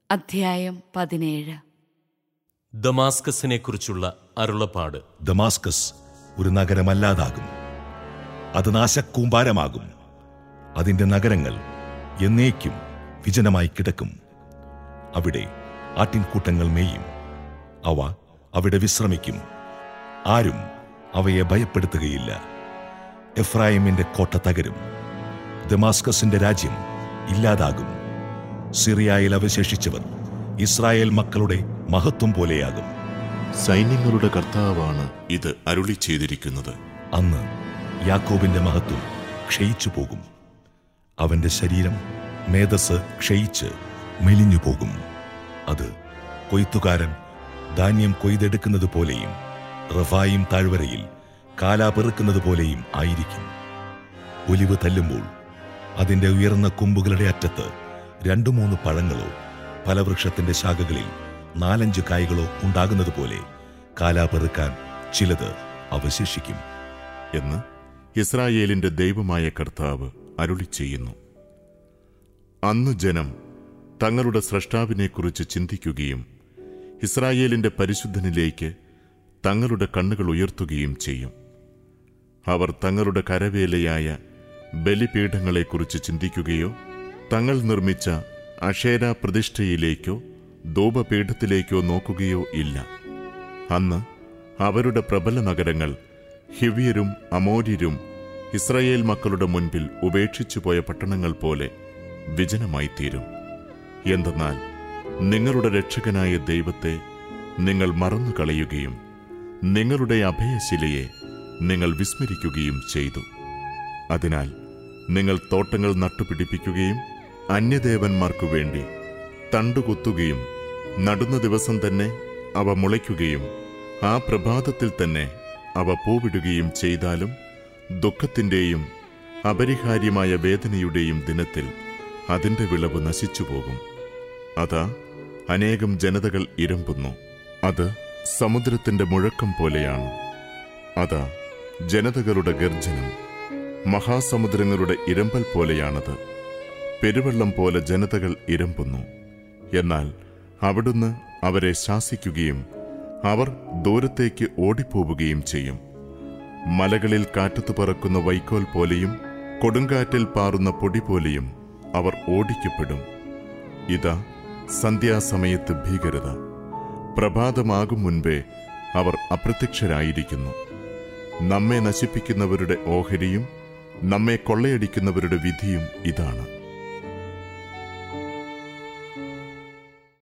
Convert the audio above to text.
അധ്യായം പതിനേഴ് ദമാസ്കസിനെക്കുറിച്ചുള്ള അരുളപ്പാട് ദമാസ്കസ് ഒരു നഗരമല്ലാതാകും അത് നാശക്കൂമ്പാരമാകും അതിന്റെ നഗരങ്ങൾ എന്നേക്കും വിജനമായി കിടക്കും അവിടെ ആട്ടിൻകൂട്ടങ്ങൾ മേയും അവ അവിടെ വിശ്രമിക്കും ആരും അവയെ ഭയപ്പെടുത്തുകയില്ല എഫ്രായിമിന്റെ കോട്ട തകരും ദമാസ്കസിന്റെ രാജ്യം ഇല്ലാതാകും സിറിയയിൽ അവശേഷിച്ചവർ ഇസ്രായേൽ മക്കളുടെ മഹത്വം പോലെയാകും സൈന്യങ്ങളുടെ കർത്താവാണ് ഇത് അരുളി ചെയ്തിരിക്കുന്നത് അന്ന് യാക്കോബിന്റെ മഹത്വം ക്ഷയിച്ചു പോകും അവന്റെ ശരീരം മേധസ് ക്ഷയിച്ച് മെലിഞ്ഞു പോകും അത് കൊയ്ത്തുകാരൻ ധാന്യം കൊയ്തെടുക്കുന്നത് പോലെയും റഫായിം താഴ്വരയിൽ കാലാ പെറുക്കുന്നത് പോലെയും ആയിരിക്കും ഒലിവ് തല്ലുമ്പോൾ അതിന്റെ ഉയർന്ന കൊമ്പുകളുടെ അറ്റത്ത് രണ്ടു മൂന്ന് പഴങ്ങളോ ഫലവൃക്ഷത്തിന്റെ ശാഖകളിൽ നാലഞ്ച് കായ്കളോ ഉണ്ടാകുന്നത് പോലെ കാലാ പെറുക്കാൻ ചിലത് അവശേഷിക്കും എന്ന് ഇസ്രായേലിന്റെ ദൈവമായ കർത്താവ് അരുളി ചെയ്യുന്നു അന്നു ജനം തങ്ങളുടെ സ്രഷ്ടാവിനെക്കുറിച്ച് ചിന്തിക്കുകയും ഇസ്രായേലിന്റെ പരിശുദ്ധനിലേക്ക് തങ്ങളുടെ കണ്ണുകൾ ഉയർത്തുകയും ചെയ്യും അവർ തങ്ങളുടെ കരവേലയായ ബലിപീഠങ്ങളെക്കുറിച്ച് ചിന്തിക്കുകയോ തങ്ങൾ നിർമ്മിച്ച അഷേര പ്രതിഷ്ഠയിലേക്കോ ധൂപപീഠത്തിലേക്കോ നോക്കുകയോ ഇല്ല അന്ന് അവരുടെ പ്രബല നഗരങ്ങൾ ഹിവ്യരും അമോര്യരും ഇസ്രായേൽ മക്കളുടെ മുൻപിൽ ഉപേക്ഷിച്ചു പോയ പട്ടണങ്ങൾ പോലെ വിജനമായി തീരും എന്തെന്നാൽ നിങ്ങളുടെ രക്ഷകനായ ദൈവത്തെ നിങ്ങൾ മറന്നു കളയുകയും നിങ്ങളുടെ അഭയശിലയെ നിങ്ങൾ വിസ്മരിക്കുകയും ചെയ്തു അതിനാൽ നിങ്ങൾ തോട്ടങ്ങൾ നട്ടുപിടിപ്പിക്കുകയും അന്യദേവന്മാർക്കു വേണ്ടി തണ്ടുകുത്തുകയും നടുന്ന ദിവസം തന്നെ അവ മുളയ്ക്കുകയും ആ പ്രഭാതത്തിൽ തന്നെ അവ പൂവിടുകയും ചെയ്താലും ദുഃഖത്തിന്റെയും അപരിഹാര്യമായ വേദനയുടെയും ദിനത്തിൽ അതിന്റെ വിളവ് നശിച്ചുപോകും അതാ അനേകം ജനതകൾ ഇരമ്പുന്നു അത് സമുദ്രത്തിന്റെ മുഴക്കം പോലെയാണ് അതാ ജനതകളുടെ ഗർജനം മഹാസമുദ്രങ്ങളുടെ ഇരമ്പൽ പോലെയാണത് പെരുവെള്ളം പോലെ ജനതകൾ ഇരമ്പുന്നു എന്നാൽ അവിടുന്ന് അവരെ ശാസിക്കുകയും അവർ ദൂരത്തേക്ക് ഓടിപ്പോവുകയും ചെയ്യും മലകളിൽ കാറ്റത്തു പറക്കുന്ന വൈക്കോൽ പോലെയും കൊടുങ്കാറ്റിൽ പാറുന്ന പൊടി പോലെയും അവർ ഓടിക്കപ്പെടും ഇതാ സന്ധ്യാസമയത്ത് ഭീകരത പ്രഭാതമാകും മുൻപേ അവർ അപ്രത്യക്ഷരായിരിക്കുന്നു നമ്മെ നശിപ്പിക്കുന്നവരുടെ ഓഹരിയും നമ്മെ കൊള്ളയടിക്കുന്നവരുടെ വിധിയും ഇതാണ്